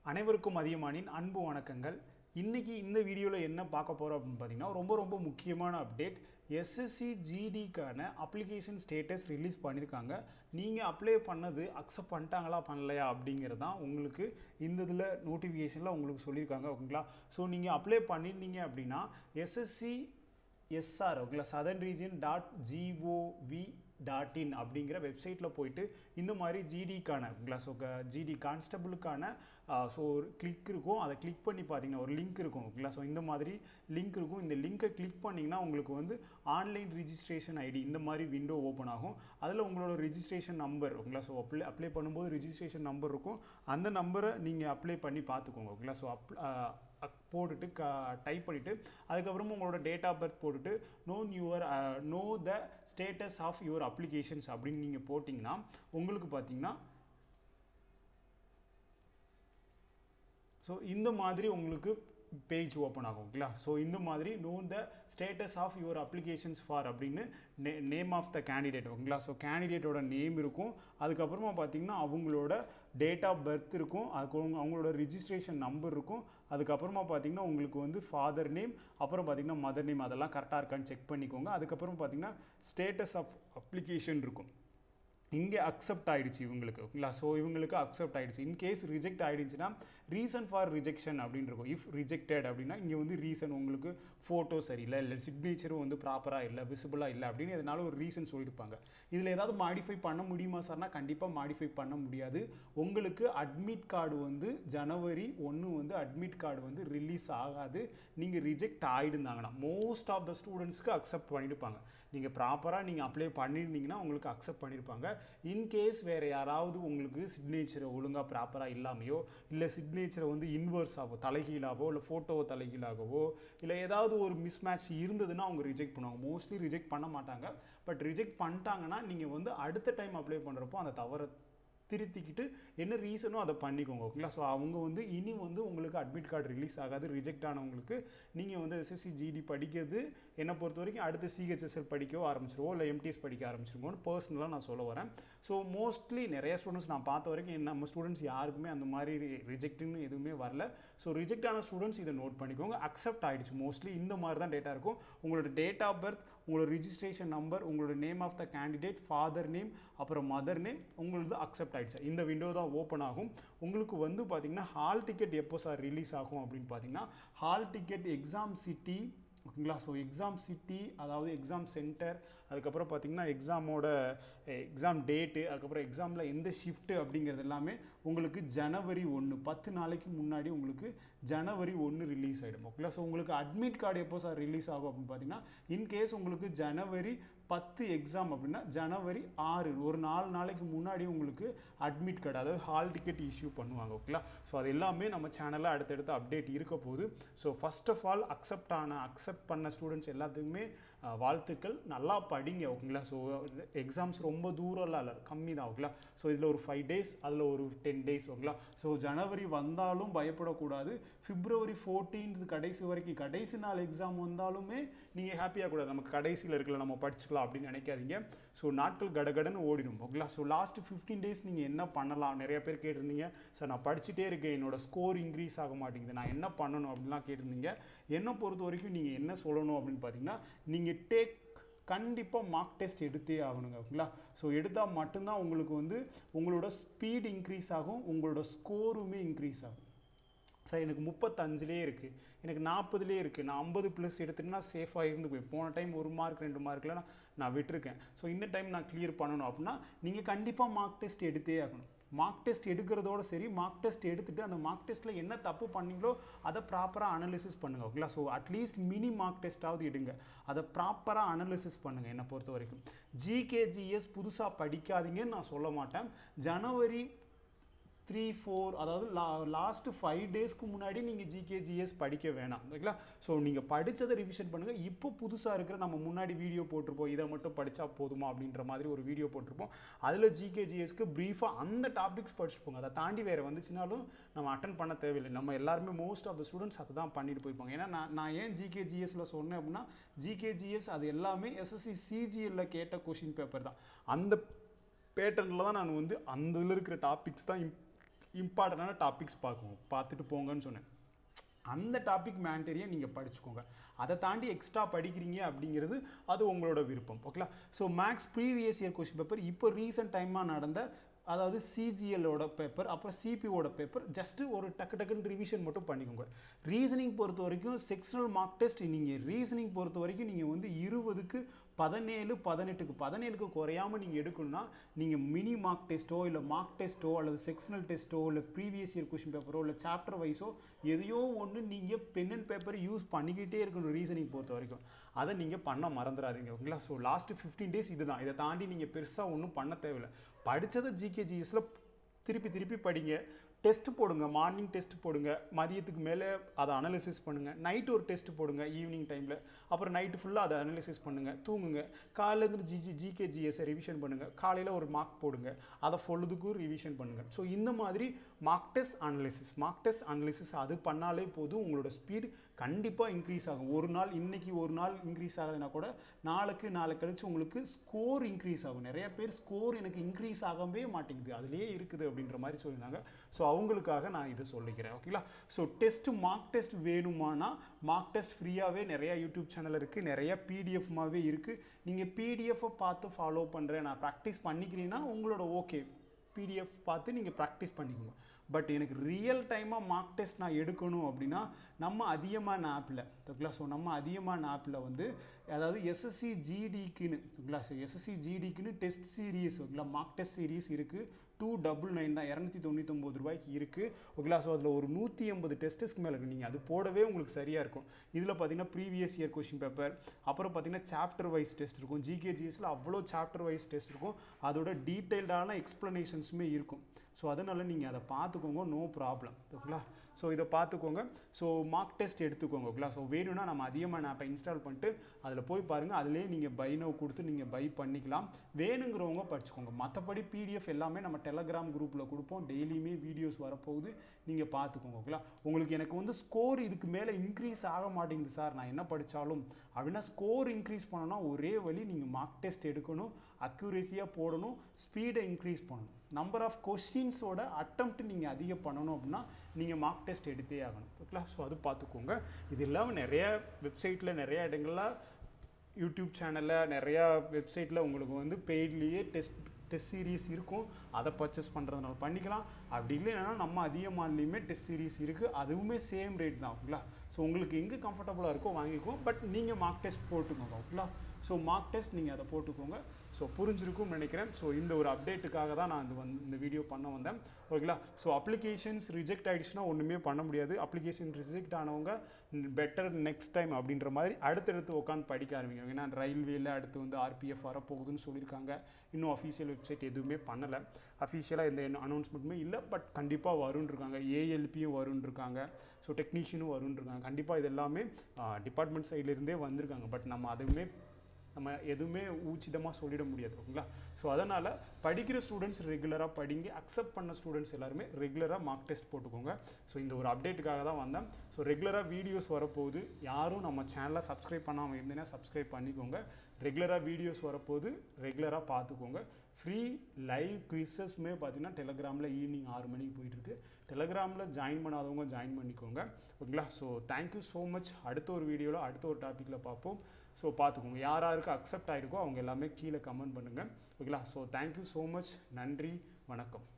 அனைவருக்கும் அதிகமானின் அன்பு வணக்கங்கள் இன்னைக்கு இந்த வீடியோவில் என்ன பார்க்க போகிறோம் அப்படின்னு பார்த்தீங்கன்னா ரொம்ப ரொம்ப முக்கியமான அப்டேட் எஸ்எஸ்சி ஜிடிக்கான அப்ளிகேஷன் ஸ்டேட்டஸ் ரிலீஸ் பண்ணியிருக்காங்க நீங்கள் அப்ளை பண்ணது அக்செப்ட் பண்ணிட்டாங்களா பண்ணலையா அப்படிங்கிறது தான் உங்களுக்கு இந்த இதில் நோட்டிஃபிகேஷனில் உங்களுக்கு சொல்லியிருக்காங்க ஓகேங்களா ஸோ நீங்கள் அப்ளை பண்ணியிருந்தீங்க அப்படின்னா எஸ்எஸ்சி எஸ்ஆர் ஓகேங்களா southern region dot gov dot in அப்படிங்கிற வெப்சைட்டில் போயிட்டு இந்த மாதிரி ஜிடிக்கான ஓகேங்களா ஸோ ஜிடி கான்ஸ்டபிளுக்கான ஸோ ஒரு கிளிக் இருக்கும் அதை கிளிக் பண்ணி பார்த்தீங்கன்னா ஒரு லிங்க் இருக்கும் ஓகேங்களா ஸோ இந்த மாதிரி லிங்க் இருக்கும் இந்த லிங்கை கிளிக் பண்ணிங்கன்னா உங்களுக்கு வந்து ஆன்லைன் ரிஜிஸ்ட்ரேஷன் ஐடி இந்த மாதிரி விண்டோ ஓப்பன் ஆகும் அதில் உங்களோட ரிஜிஸ்ட்ரேஷன் நம்பர் ஓகேங்களா ஸோ அப்ளை அப்ளை பண்ணும்போது ரிஜிஸ்ட்ரேஷன் நம்பர் இருக்கும் அந்த நம்பரை நீங்கள் அப்ளை பண்ணி பார்த்துக்கோங்க ஓகேங்களா ஸோ அப் அக் போட்டுட்டு க டைப் பண்ணிவிட்டு அதுக்கப்புறமா உங்களோட டேட் ஆஃப் பர்த் போட்டுட்டு know your know the status of your applications அப்படின்னு நீங்கள் போட்டிங்கன்னா உங்களுக்கு பார்த்தீங்கன்னா ஸோ இந்த மாதிரி உங்களுக்கு பேஜ் ஓப்பன் ஆகும் ஓகேங்களா ஸோ இந்த மாதிரி know the status of your applications for அப்படின்னு நே நேம் ஆஃப் த கேண்டிடேட் ஓகேங்களா ஸோ கேண்டிடேட்டோட நேம் இருக்கும் அதுக்கப்புறமா பார்த்தீங்கன்னா அவங்களோட டேட் ஆஃப் பர்த் இருக்கும் அதுக்கு அவங்க- அவங்களோட ரிஜிஸ்ட்ரேஷன் நம்பர் இருக்கும் அதுக்கப்புறமா பார்த்தீங்கன்னா உங்களுக்கு வந்து ஃபாதர் நேம் அப்புறம் பார்த்தீங்கன்னா மதர் நேம் அதெல்லாம் கரெக்டாக இருக்கான்னு செக் பண்ணிக்கோங்க அதுக்கப்புறம் பார்த்தீங்கன்னா ஸ்டேட்டஸ் ஆஃப் அப்ளிகேஷன் இருக்கும் இங்கே அக்செப்ட் ஆயிடுச்சு இவங்களுக்கு ஓகேங்களா ஸோ இவங்களுக்கு அக்செப்ட் ஆயிடுச்சு இன்கேஸ் ரிஜெக்ட் ஆயிடுச்சுன்னா ரீசன் ஃபார் ரிஜெக்ஷன் அப்படின்னு இருக்கும் இஃப் ரிஜெக்டட் அப்படின்னா இங்கே வந்து ரீசன் உங்களுக்கு ஃபோட்டோ சரியில்லை இல்லை சிக்னேச்சரும் வந்து ப்ராப்பராக இல்லை விசிபிளாக இல்லை அப்படின்னு இதனால ஒரு ரீசன் சொல்லியிருப்பாங்க இதில் ஏதாவது மாடிஃபை பண்ண முடியுமா சார்னா கண்டிப்பாக மாடிஃபை பண்ண முடியாது உங்களுக்கு அட்மிட் கார்டு வந்து ஜனவரி ஒன்று வந்து அட்மிட் கார்டு வந்து ரிலீஸ் ஆகாது நீங்கள் ரிஜெக்ட் ஆகிடுந்தாங்கன்னா மோஸ்ட் ஆஃப் த ஸ்டூடெண்ட்ஸ்க்கு அக்செப்ட் பண்ணியிருப்பாங்க நீங்கள் ப்ராப்பராக நீங்கள் அப்ளை பண்ணியிருந்தீங்கன்னா உங்களுக்கு அக்செப்ட் பண்ணியிருப்பாங்க இன்கேஸ் வேறு யாராவது உங்களுக்கு சிக்னேச்சரை ஒழுங்காக ப்ராப்பராக இல்லாமையோ இல்லை சிக்னேச்சரை வந்து இன்வர்ஸாகவோ தலைகீழாவோ இல்லை ஃபோட்டோவை தலைகீழாகவோ இல்லை ஏதாவது ஒரு மிஸ்மேட்ச் இருந்ததுன்னா அவங்க ரிஜெக்ட் பண்ணுவாங்க மோஸ்ட்லி ரிஜெக்ட் பண்ண மாட்டாங்க பட் ரிஜெக்ட் பண்ணிட்டாங்கன்னா நீங்கள் வந்து அடுத்த டைம் அப்ளை பண்ணுறப்போ அந்த தவறை திருத்திக்கிட்டு என்ன ரீசனோ அதை பண்ணிக்கோங்க ஓகேங்களா ஸோ அவங்க வந்து இனி வந்து உங்களுக்கு அட்மிட் கார்டு ரிலீஸ் ஆகாது ரிஜெக்ட் ஆனவங்களுக்கு நீங்கள் வந்து எஸ்எஸ்சி ஜிடி படிக்கிறது என்னை பொறுத்த வரைக்கும் அடுத்து சிஹெச்எஸ்எல் படிக்கவோ ஆரம்பிச்சிருவோம் இல்லை எம்டிஎஸ் படிக்க ஆரம்பிச்சிருவோம்னு பர்சனலாக நான் சொல்ல வரேன் ஸோ மோஸ்ட்லி நிறைய ஸ்டூடெண்ட்ஸ் நான் பார்த்த வரைக்கும் என்ன- நம்ம ஸ்டூடெண்ட்ஸ் யாருக்குமே அந்த மாதிரி ரிஜெக்ட்னு எதுவுமே வரல ஸோ ரிஜெக்ட் ஆன ஸ்டூடெண்ட்ஸ் இதை நோட் பண்ணிக்கோங்க அக்செப்ட் ஆயிடுச்சு மோஸ்ட்லி இந்த மாதிரி தான் டேட்டா இருக்கும் உங்களோட டேட் ஆஃப் பர்த் உங்களோட ரிஜிஸ்ட்ரேஷன் நம்பர் உங்களோட name of the candidate father name அப்புறம் மதர் நேம் உங்களது அக்செப்ட் ஆயிடுச்சு இந்த விண்டோ தான் ஓப்பன் ஆகும் உங்களுக்கு வந்து பார்த்தீங்கன்னா ஹால் டிக்கெட் எப்போ சார் ரிலீஸ் ஆகும் அப்படின்னு பார்த்தீங்கன்னா ஹால் டிக்கெட் எக்ஸாம் சிட்டி ஓகேங்களா ஸோ எக்ஸாம் சிட்டி அதாவது எக்ஸாம் சென்டர் அதுக்கப்புறம் பார்த்தீங்கன்னா எக்ஸாமோட எக்ஸாம் டேட்டு அதுக்கப்புறம் எக்ஸாமில் எந்த ஷிஃப்ட்டு அப்படிங்கிறது எல்லாமே உங்களுக்கு ஜனவரி ஒன்று பத்து நாளைக்கு முன்னாடி உங்களுக்கு ஜனவரி ஒன்று ரிலீஸ் ஆகிடும் ஓகேங்களா ஸோ உங்களுக்கு அட்மிட் கார்டு எப்போ சார் ரிலீஸ் ஆகும் அப்படின்னு பார்த்தீங்கன்னா இன்கேஸ் உங்களுக்கு ஜனவரி பத்து எக்ஸாம் அப்படின்னா ஜனவரி ஆறு ஒரு நாலு நாளைக்கு முன்னாடி உங்களுக்கு அட்மிட் கார்டு அதாவது ஹால் டிக்கெட் இஷ்யூ பண்ணுவாங்க ஓகேங்களா ஸோ அது எல்லாமே நம்ம சேனலில் அடுத்தடுத்து அப்டேட் இருக்க போகுது so first of all accept ஆன அக்செப்ட் பண்ண ஸ்டூடெண்ட்ஸ் எல்லாத்துக்குமே அஹ், வாழ்த்துக்கள் நல்லா படிங்க ஓகேங்களா ஸோ எக்ஸாம்ஸ் ரொம்ப தூரம்லாம் இல்லை கம்மி தான் ஓகேங்களா ஸோ இதில் ஒரு ஃபைவ் டேஸ் அதில் ஒரு டென் டேஸ் ஓகேங்களா ஸோ ஜனவரி வந்தாலும் பயப்படக்கூடாது பிப்ரவரி 14th கடைசி வரைக்கும் கடைசி நாள் எக்ஸாம் வந்தாலுமே நீங்கள் ஹாப்பியாக கூடாது நமக்கு கடைசியில் இருக்கல நம்ம படிச்சுக்கலாம் அப்படின்னு நினைக்காதீங்க ஸோ நாட்கள் கடகடன்னு ஓடிடும் ஓகேங்களா ஸோ லாஸ்ட் ஃபிஃப்டீன் டேஸ் நீங்கள் என்ன பண்ணலாம் நிறைய பேர் கேட்டிருந்தீங்க சார் நான் படிச்சுட்டே இருக்கேன் என்னோட ஸ்கோர் இன்க்ரீஸ் ஆக மாட்டேங்குது நான் என்ன பண்ணணும் அப்படின்லாம் கேட்டிருந்தீங்க என்னை பொறுத்த வரைக்கும் நீங்கள் என்ன சொல்லணும் அப்படின்னு பார்த்தீங்கன்னா நீங்கள் டேக் கண்டிப்பாக மார்க் டெஸ்ட் எடுத்தே ஆகணுங்க ஓகேங்களா ஸோ எடுத்தால் மட்டும்தான் உங்களுக்கு வந்து உங்களோட ஸ்பீட் இன்க்ரீஸ் ஆகும் உங்களோட ஸ்கோருமே இன்க்ரீஸ் ஆகும் சார் எனக்கு முப்பத்தஞ்சுலேயே இருக்குது எனக்கு நாற்பதுலேயே இருக்குது நான் ஐம்பது ப்ளஸ் எடுத்துட்டுனா சேஃபாக இருந்துக்குவேன் போன டைம் ஒரு மார்க் ரெண்டு மார்க்கில் நான் நான் விட்டுருக்கேன் ஸோ இந்த டைம் நான் கிளியர் பண்ணணும் அப்படின்னா நீங்கள் கண்டிப்பாக மார்க் டெஸ்ட் எடுத்தே ஆகணும் மார்க் டெஸ்ட் எடுக்கிறதோட சரி மார்க் டெஸ்ட் எடுத்துட்டு அந்த மார்க் டெஸ்ட்டில் என்ன தப்பு பண்ணீங்களோ அதை ப்ராப்பராக அனலிசிஸ் பண்ணுங்கள் ஓகேங்களா ஸோ அட்லீஸ்ட் மினி மார்க் டெஸ்ட்டாவது எடுங்க அதை ப்ராப்பராக அனலிசிஸ் பண்ணுங்கள் என்னை பொறுத்த வரைக்கும் ஜிகேஜிஎஸ் புதுசாக படிக்காதீங்கன்னு நான் சொல்ல மாட்டேன் ஜனவரி த்ரீ ஃபோர் அதாவது லா லாஸ்ட்டு ஃபைவ் டேஸ்க்கு முன்னாடி நீங்கள் ஜிகேஜிஎஸ் படிக்க வேணாம் ஓகேங்களா ஸோ நீங்கள் படித்ததை ரிவிஷன் பண்ணுங்கள் இப்போ புதுசாக இருக்கிற நம்ம முன்னாடி வீடியோ போட்டிருப்போம் இதை மட்டும் படித்தா போதுமா அப்படின்ற மாதிரி ஒரு வீடியோ போட்டிருப்போம் அதில் ஜிகேஜிஎஸ்க்கு ப்ரீஃபாக அந்த டாபிக்ஸ் படிச்சுட்டு போங்க அதை தாண்டி வேறு வந்துச்சுனாலும் நம்ம அட்டன் பண்ண தேவையில்லை நம்ம எல்லாருமே மோஸ்ட் ஆஃப் த ஸ்டூடெண்ட்ஸ் அதை தான் பண்ணிட்டு போயிருப்பாங்க ஏன்னா நான் நான் ஏன் ஜிகேஜிஎஸ்ல சொன்னேன் அப்படின்னா ஜிகேஜிஎஸ் அது எல்லாமே எஸ்எஸ்சி சிஜிஎல்ல கேட்ட கொஷின் பேப்பர் தான் அந்த பேட்டர்னில் தான் நான் வந்து அந்த இதில் இருக்கிற டாபிக்ஸ் தான் இம்பார்ட்டண்டான டாபிக்ஸ் பார்க்கணும் பார்த்துட்டு போங்கன்னு சொன்னேன் அந்த டாபிக் மேண்டரியை நீங்கள் படிச்சுக்கோங்க அதை தாண்டி எக்ஸ்ட்ரா படிக்கிறீங்க அப்படிங்கிறது அது உங்களோட விருப்பம் ஓகேங்களா so max previous year question paper இப்போ ரீசெண்ட் டைமாக நடந்த அதாவது சிஜிஎல்லோட பேப்பர் அப்புறம் சிபிஓட பேப்பர் ஜஸ்ட்டு ஒரு டக்கு டக்குன்னு ரிவிஷன் மட்டும் பண்ணிக்கோங்க ரீசனிங் பொறுத்த வரைக்கும் செக்ஷனல் மார்க் டெஸ்ட் நீங்கள் ரீசனிங் பொறுத்த வரைக்கும் நீங்கள் வந்து இருபதுக்கு பதினேழு பதினெட்டுக்கு பதினேழுக்கு குறையாமல் நீங்கள் எடுக்கணும்னா நீங்கள் மினி மார்க் டெஸ்ட்டோ இல்லை மார்க் டெஸ்ட்டோ அல்லது செக்ஷனல் டெஸ்ட்டோ இல்லை ப்ரீவியஸ் இயர் கொஷின் பேப்பரோ இல்லை சாப்டர் வைஸோ எதையோ ஒன்று நீங்கள் பென் அண்ட் பேப்பர் யூஸ் பண்ணிக்கிட்டே இருக்கணும் ரீசனிங் பொறுத்த வரைக்கும் அதை நீங்கள் பண்ண மறந்துடாதீங்க ஓகேங்களா ஸோ லாஸ்ட்டு ஃபிஃப்டீன் டேஸ் இதுதான் இதை தாண்டி நீங்கள் பெருசாக ஒன்றும் பண்ண தேவையில்லை படித்ததை ஜிகே ஜிஎஸில் திருப்பி திருப்பி படிங்க டெஸ்ட் போடுங்க மார்னிங் டெஸ்ட் போடுங்க மதியத்துக்கு மேலே அதை அனலிசிஸ் பண்ணுங்கள் நைட் ஒரு டெஸ்ட் போடுங்க ஈவினிங் டைமில் அப்புறம் நைட்டு ஃபுல்லாக அதை அனலிசிஸ் பண்ணுங்கள் தூங்குங்க காலையிலேருந்து ஜிஜி ஜிகே ஜிஎஸை ரிவிஷன் பண்ணுங்கள் காலையில் ஒரு மார்க் போடுங்க அதை பொழுதுக்கும் ரிவிஷன் பண்ணுங்கள் ஸோ இந்த மாதிரி mock test analysis mock test analysis அது பண்ணாலே போதும் உங்களோட ஸ்பீடு கண்டிப்பாக இன்க்ரீஸ் ஆகும் ஒரு நாள் இன்னைக்கு ஒரு நாள் இன்க்ரீஸ் ஆகுதுன்னா கூட நாளைக்கு நாளைக்கு கழிச்சு உங்களுக்கு ஸ்கோர் இன்க்ரீஸ் ஆகும் நிறைய பேர் ஸ்கோர் எனக்கு இன்க்ரீஸ் ஆகவே மாட்டேங்குது அதுலேயே இருக்குது அப்படின்ற மாதிரி சொல்லியிருந்தாங்க ஸோ அவங்களுக்காக நான் இதை சொல்லிக்கிறேன் ஓகேங்களா ஸோ டெஸ்ட் மார்க் டெஸ்ட் வேணுமானா மார்க் டெஸ்ட் ஃப்ரீயாகவே நிறைய யூடியூப் சேனல் இருக்குது நிறைய பிடிஎஃப்மாகவே இருக்குது நீங்கள் பிடிஎஃப்பை பார்த்து ஃபாலோ பண்ணுறேன் நான் ப்ராக்டிஸ் பண்ணிக்கிறீங்கன்னா உங்களோட ஓகே பிடிஎஃப் பார்த்து நீங்கள் ப்ராக்டிஸ் பண்ணிக்கோங்க பட் எனக்கு ரியல் டைமாக மார்க் டெஸ்ட் நான் எடுக்கணும் அப்படின்னா நம்ம அதிகமான ஆப்பில் ஓகேங்களா ஸோ நம்ம அதிகமான ஆப்பில் வந்து அதாவது எஸ்எஸ்சி ஜிடிக்குன்னு ஓகேங்களா ஸோ எஸ்எஸ்சி ஜிடிக்குன்னு டெஸ்ட் சீரீஸ் ஓகேங்களா மார்க் டெஸ்ட் சீரீஸ் இருக்குது டூ டபுள் நைன் தான் இரநூத்தி தொண்ணூத்தொம்பது ரூபாய்க்கு இருக்குது ஓகேங்களா ஸோ அதில் ஒரு நூற்றி எண்பது டெஸ்ட்டுக்கு மேலே இருக்குது நீங்கள் அது போடவே உங்களுக்கு சரியாக இருக்கும் இதில் பார்த்தீங்கன்னா ப்ரீவியஸ் இயர் கொஷின் பேப்பர் அப்புறம் பார்த்தீங்கன்னா சாப்டர் வைஸ் டெஸ்ட் இருக்கும் ஜிகேஜிஎஸில் அவ்வளோ சாப்டர் வைஸ் டெஸ்ட் இருக்கும் அதோட டீட்டெயில்டான எக்ஸ்ப்ளனேஷன்ஸுமே இருக்கும் ஸோ அதனால் நீங்கள் அதை பார்த்துக்கோங்க நோ ப்ராப்ளம் ஓகேங்களா ஸோ இதை பார்த்துக்கோங்க ஸோ மார்க் டெஸ்ட் எடுத்துக்கோங்க ஓகேங்களா ஸோ வேணும்னா நம்ம அதிகமாக ஆப்பை இன்ஸ்டால் பண்ணிட்டு அதில் போய் பாருங்கள் அதிலே நீங்கள் பை நோ கொடுத்து நீங்கள் பை பண்ணிக்கலாம் வேணுங்கிறவங்க படிச்சுக்கோங்க மற்றபடி பிடிஎஃப் எல்லாமே நம்ம டெலகிராம் குரூப்பில் கொடுப்போம் டெய்லியுமே வீடியோஸ் வரப்போகுது நீங்கள் பார்த்துக்கோங்க ஓகேங்களா உங்களுக்கு எனக்கு வந்து ஸ்கோர் இதுக்கு மேலே இன்க்ரீஸ் ஆக மாட்டேங்குது சார் நான் என்ன படித்தாலும் அப்படின்னா ஸ்கோர் இன்க்ரீஸ் பண்ணணும்னா ஒரே வழி நீங்கள் மார்க் டெஸ்ட் எடுக்கணும் அக்யூரேசியாக போடணும் ஸ்பீடை இன்க்ரீஸ் பண்ணணும் நம்பர் ஆஃப் கொஸ்டின்ஸோட அட்டம்ப்ட் நீங்கள் அதிகம் பண்ணணும் அப்படின்னா நீங்கள் மார்க் டெஸ்ட் எடுத்தே ஆகணும் ஓகேங்களா ஸோ அது பார்த்துக்கோங்க இது இல்லாமல் நிறைய வெப்சைட்டில் நிறைய இடங்கள்ல யூடியூப் சேனலில் நிறையா வெப்சைட்டில் உங்களுக்கு வந்து பெய்ட்லேயே டெஸ்ட் டெஸ்ட் சீரீஸ் இருக்கும் அதை பர்ச்சேஸ் பண்ணுறதுனால பண்ணிக்கலாம் அப்படி இல்லைன்னா நம்ம அதிகமான்லேயுமே டெஸ்ட் சீரீஸ் இருக்குது அதுவுமே சேம் ரேட் தான் ஓகேங்களா ஸோ உங்களுக்கு எங்கே கம்ஃபர்டபுளாக இருக்கோ வாங்கிக்கோங்க பட் நீங்கள் மார்க் டெஸ்ட் போட்டுக்கோங்க ஓகேங்களா ஸோ மார்க் டெஸ்ட் நீங்கள் அதை போட்டுக்கோங்க ஸோ புரிஞ்சிருக்கும்னு நினைக்கிறேன் ஸோ இந்த ஒரு அப்டேட்டுக்காக தான் நான் இது வந்து இந்த வீடியோ பண்ண வந்தேன் ஓகேங்களா ஸோ அப்ளிகேஷன்ஸ் ரிஜெக்ட் ஆகிடுச்சுன்னா ஒன்றுமே பண்ண முடியாது அப்ளிகேஷன் ரிஜெக்ட் ஆனவங்க பெட்டர் நெக்ஸ்ட் டைம் அப்படின்ற மாதிரி அடுத்தடுத்து உட்காந்து படிக்க ஆரம்பிங்க ஏன்னா ரயில்வேல அடுத்து வந்து ஆர்பிஎஃப் வரப்போகுதுன்னு சொல்லியிருக்காங்க இன்னும் அஃபீஷியல் வெப்சைட் எதுவுமே பண்ணலை அஃபீஷியலாக எந்த அனௌன்ஸ்மெண்ட்டுமே இல்லை பட் கண்டிப்பாக வரும்னு இருக்காங்க ஏஎல்பியும் வரும்னு இருக்காங்க ஸோ டெக்னீஷியனும் வரும்னு இருக்காங்க கண்டிப்பாக இது எல்லாமே டிபார்ட்மெண்ட் சைட்லேருந்தே வந்திருக்காங்க பட் நம்ம அதுவுமே நம்ம எதுவுமே ஊச்சிதமாக சொல்லிட முடியாது ஓகேங்களா ஸோ அதனால் படிக்கிற ஸ்டூடெண்ட்ஸ் ரெகுலராக படிங்க அக்செப்ட் பண்ண ஸ்டூடெண்ட்ஸ் எல்லாருமே ரெகுலராக மார்க் டெஸ்ட் போட்டுக்கோங்க ஸோ இந்த ஒரு அப்டேட்டுக்காக தான் வந்தேன் ஸோ ரெகுலராக வீடியோஸ் வரப்போகுது யாரும் நம்ம சேனலை சப்ஸ்கிரைப் பண்ணாமல் இருந்தீங்கன்னா சப்ஸ்கிரைப் பண்ணிக்கோங்க ரெகுலராக வீடியோஸ் வரப்போகுது ரெகுலராக பார்த்துக்கோங்க ஃப்ரீ லைவ் குவிசஸ்மே பார்த்தீங்கன்னா டெலகிராமில் ஈவினிங் ஆறு மணிக்கு போயிட்டுருக்கு டெலகிராமில் ஜாயின் பண்ணாதவங்க ஜாயின் பண்ணிக்கோங்க ஓகேங்களா ஸோ தேங்க்யூ ஸோ மச் அடுத்த ஒரு வீடியோவில் அடுத்த ஒரு டாப்பிக்கில் பார்ப்போம் ஸோ பார்த்துக்கோங்க யார் யாருக்கு அக்செப்ட் ஆகிருக்கோ அவங்க எல்லாமே கீழே கமெண்ட் பண்ணுங்கள் ஓகேங்களா ஸோ தேங்க்யூ ஸோ மச் நன்றி வணக்கம்